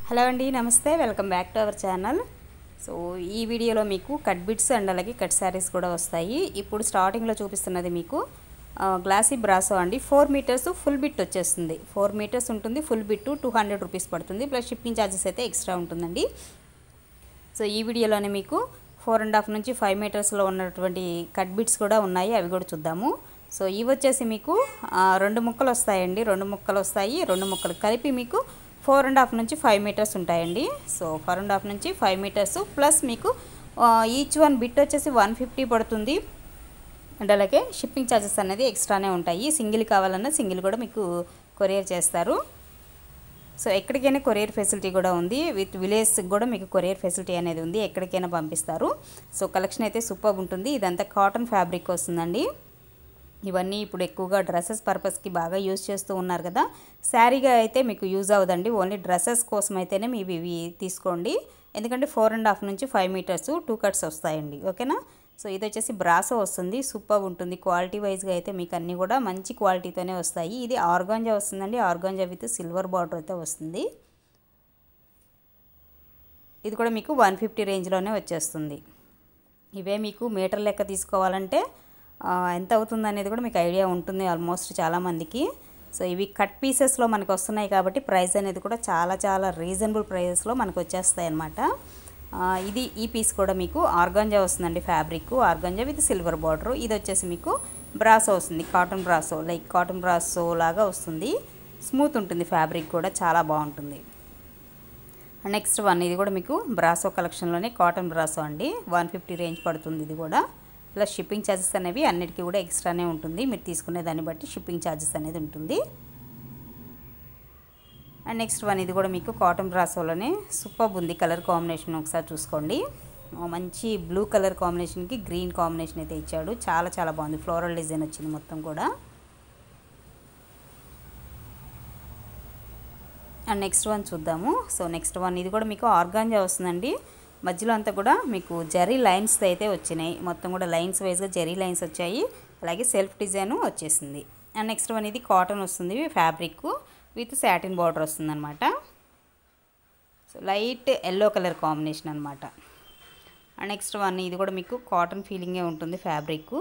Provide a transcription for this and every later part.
hello అండి నమస్తే welcome back to our channel so ఈ వీడియోలో మీకు కట్ బిట్స్ అండ్ అలాగే కట్ శారీస్ కూడా వస్తాయి ఇప్పుడు స్టార్టింగ్లో చూపిస్తున్నది మీకు ఆ, గ్లాసీ బ్రాసో అండి ఫోర్ మీటర్స్ ఫుల్ బిట్ వచ్చేస్తుంది ఫోర్ మీటర్స్ ఉంటుంది full bit two hundred rupees పడుతుంది ప్లస్ షిప్పింగ్ ఛార్జెస్ అయితే ఎక్స్ట్రా ఉంటుందండి సో ఈ వీడియోలోనే మీకు ఫోర్ అండ్ హాఫ్ నుంచి ఫైవ్ మీటర్స్లో ఉన్నటువంటి కట్ బిట్స్ కూడా ఉన్నాయి అవి కూడా చూద్దాము సో ఇవి వచ్చేసి మీకు ఆ, రెండు ముక్కలు వస్తాయండి రెండు ముక్కలు వస్తాయి రెండు ముక్కలు కలిపి మీకు ఫోర్ అండ్ హాఫ్ నుంచి ఫైవ్ మీటర్స్ ఉంటాయండి సో ఫోర్ అండ్ హాఫ్ నుంచి ఫైవ్ మీటర్స్ ప్లస్ మీకు ఈచ్ వన్ బిట్ వచ్చేసి వన్ ఫిఫ్టీ పడుతుంది అండ్ అలాగే షిప్పింగ్ ఛార్జెస్ అనేది ఎక్స్ట్రానే ఉంటాయి సింగిల్ కావాలన్నా సింగిల్ కూడా మీకు కొరియర్ చేస్తారు సో ఎక్కడికైనా కొరియర్ ఫెసిలిటీ కూడా ఉంది విత్ విలేజ్ కూడా మీకు కొరియర్ ఫెసిలిటీ అనేది ఉంది ఎక్కడికైనా పంపిస్తారు సో కలెక్షన్ అయితే సూపర్ ఉంటుంది ఇదంతా కాటన్ ఫ్యాబ్రిక్ వస్తుందండి ఇవన్నీ ఇప్పుడు ఎక్కువగా డ్రెస్సెస్ పర్పస్కి బాగా యూజ్ చేస్తూ ఉన్నారు కదా శారీగా అయితే మీకు యూజ్ అవ్వదండి ఓన్లీ డ్రెస్సెస్ కోసం అయితేనే మీరు ఇవి తీసుకోండి ఎందుకంటే ఫోర్ అండ్ హాఫ్ నుంచి ఫైవ్ మీటర్స్ టూ కట్స్ వస్తాయండి ఓకేనా సో ఇది వచ్చేసి బ్రాసో వస్తుంది సూపర్ ఉంటుంది క్వాలిటీ వైజ్గా అయితే మీకు అన్నీ కూడా మంచి క్వాలిటీతోనే వస్తాయి ఇది ఆర్గాంజా వస్తుందండి ఆర్గాంజా విత్ సిల్వర్ బార్డర్ అయితే వస్తుంది ఇది కూడా మీకు వన్ ఫిఫ్టీ రేంజ్లోనే వచ్చేస్తుంది ఇవే మీకు మీటర్ లెక్క తీసుకోవాలంటే ఆ, ఎంత అవుతుంది అనేది కూడా మీకు ఐడియా ఉంటుంది ఆల్మోస్ట్ చాలామందికి సో ఇవి కట్ పీసెస్లో మనకు వస్తున్నాయి కాబట్టి ప్రైస్ అనేది కూడా చాలా చాలా రీజనబుల్ ప్రైజెస్లో మనకు వచ్చేస్తాయి అన్నమాట ఆ, ఇది ఈ పీస్ కూడా మీకు ఆర్గాంజా వస్తుందండి fabric organza with silver border ఇది వచ్చేసి మీకు బ్రాసో వస్తుంది cotton brasso like cotton brasso లాగా వస్తుంది స్మూత్ ఉంటుంది ఫ్యాబ్రిక్ కూడా చాలా బాగుంటుంది నెక్స్ట్ వన్ ఇది కూడా మీకు బ్రాసో కలెక్షన్లోనే కాటన్ బ్రాసో అండి వన్ ఫిఫ్టీ రేంజ్ పడుతుంది ఇది కూడా ప్లస్ షిప్పింగ్ ఛార్జెస్ అనేవి అన్నిటికీ కూడా ఎక్స్ట్రానే ఉంటుంది మీరు తీసుకునే దాన్ని బట్టి షిప్పింగ్ ఛార్జెస్ అనేది ఉంటుంది అండ్ నెక్స్ట్ వన్ ఇది కూడా మీకు కాటన్ బ్రాసోలోనే సూపర్ ఉంది కలర్ కాంబినేషన్ ఒకసారి చూసుకోండి ఓ మంచి బ్లూ కలర్ కాంబినేషన్కి గ్రీన్ కాంబినేషన్ అయితే ఇచ్చాడు చాలా చాలా బాగుంది ఫ్లోరల్ డిజైన్ వచ్చింది మొత్తం కూడా అండ్ నెక్స్ట్ వన్ చూద్దాము సో నెక్స్ట్ వన్ ఇది కూడా మీకు ఆర్గాంజా వస్తుందండి మధ్యలో అంతా కూడా మీకు జరీ లైన్స్ అయితే వచ్చినాయి మొత్తం కూడా లైన్స్ వైజ్గా జరీ లైన్స్ వచ్చాయి అలాగే సెల్ఫ్ డిజైన్ వచ్చేసింది అండ్ నెక్స్ట్ వన్ ఇది కాటన్ వస్తుంది ఫ్యాబ్రిక్ విత్ శాటిన్ బార్డర్ వస్తుందన్నమాట so light yellow colour combination అనమాట అండ్ నెక్స్ట్ వన్ ఇది కూడా మీకు కాటన్ ఫీలింగే ఉంటుంది ఫ్యాబ్రిక్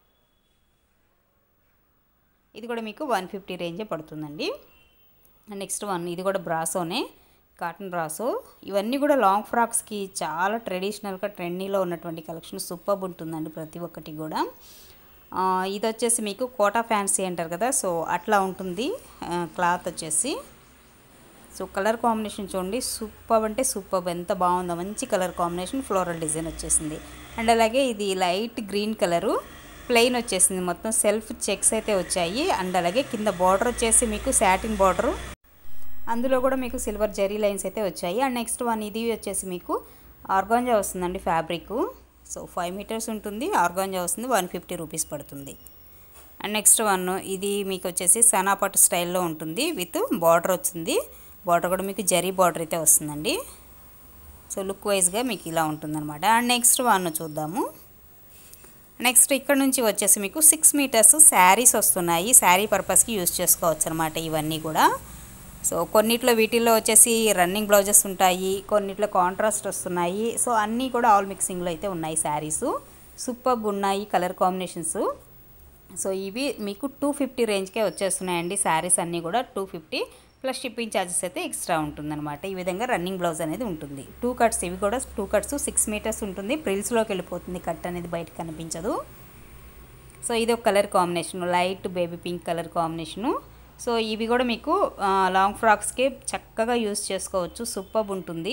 ఇది కూడా మీకు వన్ ఫిఫ్టీ రేంజే పడుతుందండి నెక్స్ట్ వన్ ఇది కూడా బ్రాసోనే కాటన్ బ్రాసో ఇవన్నీ కూడా లాంగ్ ఫ్రాక్స్కి చాలా ట్రెడిషనల్గా ట్రెండీలో ఉన్నటువంటి కలెక్షన్ సూపర్ ఉంటుందండి ప్రతి ఒక్కటి కూడా ఆ, ఇది వచ్చేసి మీకు కోటా ఫ్యాన్సీ అంటారు కదా సో అట్లా ఉంటుంది ఆ, క్లాత్ వచ్చేసి సో కలర్ కాంబినేషన్ చూడండి సూపర్ అంటే సూపర్ ఎంత బాగుందో మంచి కలర్ కాంబినేషన్ ఫ్లోరల్ డిజైన్ వచ్చేసింది అండ్ అలాగే ఇది లైట్ గ్రీన్ కలరు ప్లెయిన్ వచ్చేసింది మొత్తం సెల్ఫ్ చెక్స్ అయితే వచ్చాయి అండ్ అలాగే కింద బార్డర్ వచ్చేసి మీకు శాటిన్ బార్డరు అందులో కూడా మీకు సిల్వర్ జరీ లైన్స్ అయితే వచ్చాయి అండ్ నెక్స్ట్ వన్ ఇది వచ్చేసి మీకు ఆర్గాంజా వస్తుందండి ఫ్యాబ్రిక్ సో ఫైవ్ మీటర్స్ ఉంటుంది ఆర్గాంజా వస్తుంది వన్ ఫిఫ్టీ రూపీస్ పడుతుంది అండ్ నెక్స్ట్ వన్ ఇది మీకు వచ్చేసి సనాపట్ స్టైల్లో ఉంటుంది విత్ బార్డర్ వచ్చింది బార్డర్ కూడా మీకు జరీ బార్డర్ అయితే వస్తుందండి సో లుక్ వైజ్గా మీకు ఇలా ఉంటుందన్నమాట అండ్ నెక్స్ట్ వన్ చూద్దాము నెక్స్ట్ ఇక్కడ నుంచి వచ్చేసి మీకు సిక్స్ మీటర్స్ శారీస్ వస్తున్నాయి శారీ పర్పస్కి యూస్ చేసుకోవచ్చు అనమాట ఇవన్నీ కూడా సో కొన్నిట్లో వీటిల్లో వచ్చేసి రన్నింగ్ బ్లౌజెస్ ఉంటాయి కొన్నిట్లో కాంట్రాస్ట్ వస్తున్నాయి సో అన్నీ కూడా ఆల్ మిక్సింగ్లో అయితే ఉన్నాయి శారీస్ సూపర్ ఉన్నాయి కలర్ కాంబినేషన్స్ సో ఇవి మీకు టూ ఫిఫ్టీ రేంజ్కే వచ్చేస్తున్నాయండి శారీస్ అన్నీ కూడా two fifty plus shipping charges అయితే ఎక్స్ట్రా ఉంటుందన్నమాట ఈ విధంగా రన్నింగ్ బ్లౌజ్ అనేది ఉంటుంది టూ కట్స్ ఇవి కూడా టూ కట్స్ సిక్స్ మీటర్స్ ఉంటుంది ప్రిల్స్లోకి వెళ్ళిపోతుంది కట్ అనేది బయట కనిపించదు సో ఇది ఒక colour combination light baby pink colour combination so ఇవి కూడా మీకు ఆ, లాంగ్ ఫ్రాక్స్కి చక్కగా యూస్ చేసుకోవచ్చు సూపర్ ఉంటుంది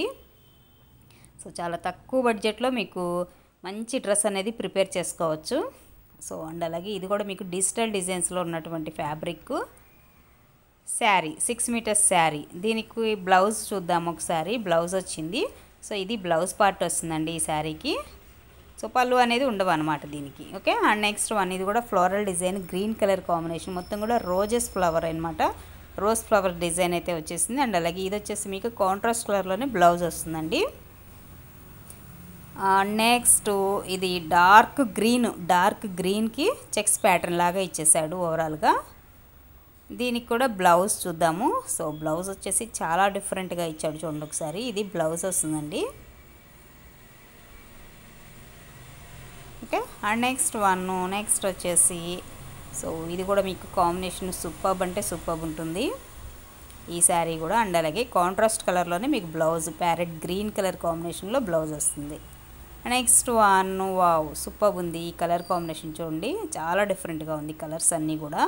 సో చాలా తక్కువ బడ్జెట్లో మీకు మంచి డ్రెస్ అనేది ప్రిపేర్ చేసుకోవచ్చు సో అండ్ అలాగే ఇది కూడా మీకు డిజిటల్ డిజైన్స్లో ఉన్నటువంటి fabric sari six metres sari దీనికి బ్లౌజ్ చూద్దాం ఒకసారి బ్లౌజ్ వచ్చింది సో ఇది బ్లౌజ్ పార్ట్ వస్తుందండి ఈ శారీకి సో పళ్ళు అనేది ఉండవు అనమాట దీనికి ఓకే అండ్ నెక్స్ట్ వన్ ఇది కూడా floral design green colour combination మొత్తం కూడా రోజెస్ ఫ్లవర్ అనమాట రోజ్ ఫ్లవర్ డిజైన్ అయితే వచ్చేసింది అండ్ అలాగే ఇది వచ్చేసి మీకు కాంట్రాస్ట్ కలర్లోనే బ్లౌజ్ వస్తుందండి నెక్స్ట్ ఇది డార్క్ గ్రీన్ డార్క్ గ్రీన్కి చెక్స్ ప్యాటర్న్ లాగా ఇచ్చేసాడు ఓవరాల్గా దీనికి కూడా బ్లౌజ్ చూద్దాము సో బ్లౌజ్ వచ్చేసి చాలా డిఫరెంట్గా ఇచ్చాడు చూడండి ఒకసారి ఇది బ్లౌజ్ వస్తుందండి okay and next one next వచ్చేసి సో ఇది కూడా మీకు కాంబినేషన్ సూపర్బ్ అంటే సూపర్బ్ ఉంటుంది ఈ శారీ కూడా అండ్ అలాగే కాంట్రాస్ట్ కలర్లోనే మీకు బ్లౌజ్ ప్యారెట్ గ్రీన్ కలర్ కాంబినేషన్లో బ్లౌజ్ వస్తుంది నెక్స్ట్ వన్ వావ్ సూపర్ ఉంది ఈ కలర్ కాంబినేషన్ చూడండి చాలా డిఫరెంట్గా ఉంది కలర్స్ అన్నీ కూడా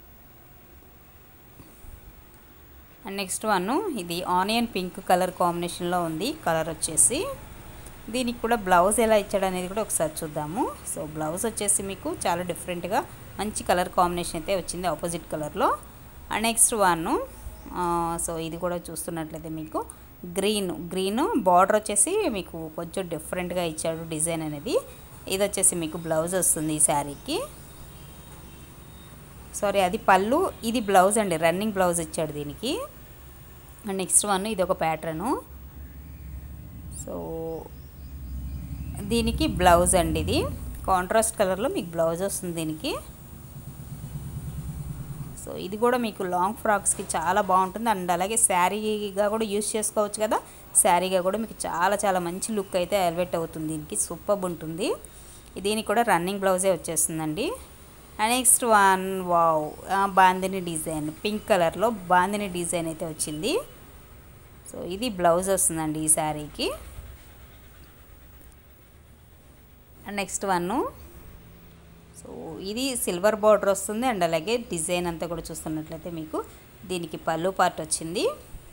అండ్ నెక్స్ట్ వన్ ఇది ఆనియన్ పింక్ కలర్ కాంబినేషన్లో ఉంది కలర్ వచ్చేసి దీనికి కూడా బ్లౌజ్ ఎలా ఇచ్చాడు అనేది కూడా ఒకసారి చూద్దాము సో బ్లౌజ్ వచ్చేసి మీకు చాలా డిఫరెంట్గా మంచి కలర్ కాంబినేషన్ అయితే వచ్చింది ఆపోజిట్ కలర్లో అండ్ నెక్స్ట్ వన్ సో ఇది కూడా చూస్తున్నట్లయితే మీకు గ్రీన్ గ్రీన్ బార్డర్ వచ్చేసి మీకు కొంచెం డిఫరెంట్గా ఇచ్చాడు డిజైన్ అనేది ఇది వచ్చేసి మీకు బ్లౌజ్ వస్తుంది ఈ శారీకి సారీ అది పళ్ళు ఇది బ్లౌజ్ అండి రన్నింగ్ బ్లౌజ్ ఇచ్చాడు దీనికి అండ్ నెక్స్ట్ వన్ ఇది ఒక ప్యాటర్ను సో దీనికి బ్లౌజ్ అండి ఇది కాంట్రాస్ట్ కలర్లో మీకు బ్లౌజ్ వస్తుంది దీనికి సో ఇది కూడా మీకు లాంగ్ ఫ్రాక్స్కి చాలా బాగుంటుంది అండ్ అలాగే శారీగా కూడా యూస్ చేసుకోవచ్చు కదా శారీగా కూడా మీకు చాలా చాలా మంచి లుక్ అయితే ఎలివేట్ అవుతుంది దీనికి సూపర్ ఉంటుంది దీనికి కూడా రన్నింగ్ బ్లౌజే వచ్చేస్తుందండి next one wow bandhani design pink కలర్లో బాందిని డిజైన్ అయితే వచ్చింది సో ఇది బ్లౌజ్ వస్తుందండి ఈ శారీకి నెక్స్ట్ వన్ సో ఇది సిల్వర్ బార్డర్ వస్తుంది అండ్ అలాగే డిజైన్ అంతా కూడా చూస్తున్నట్లయితే మీకు దీనికి పళ్ళు పార్ట్ వచ్చింది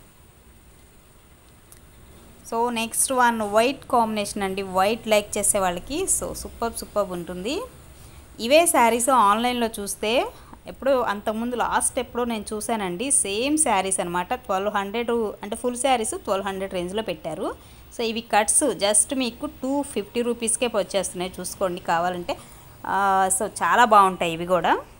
so next one white combination అండి వైట్ లైక్ చేసే వాళ్ళకి సో సూపర్ సూపర్ ఉంటుంది ఇవే శారీస్ ఆన్లైన్లో చూస్తే ఎప్పుడు అంతకుముందు లాస్ట్ ఎప్పుడో నేను చూశానండి సేమ్ శారీస్ అనమాట ట్వెల్వ్ హండ్రెడ్ అంటే ఫుల్ శారీస్ ట్వెల్వ్ హండ్రెడ్ రేంజ్లో పెట్టారు సో ఇవి కట్స్ జస్ట్ మీకు టూ ఫిఫ్టీ రూపీస్కే వచ్చేస్తున్నాయి చూసుకోండి కావాలంటే సో చాలా బాగుంటాయి ఇవి కూడా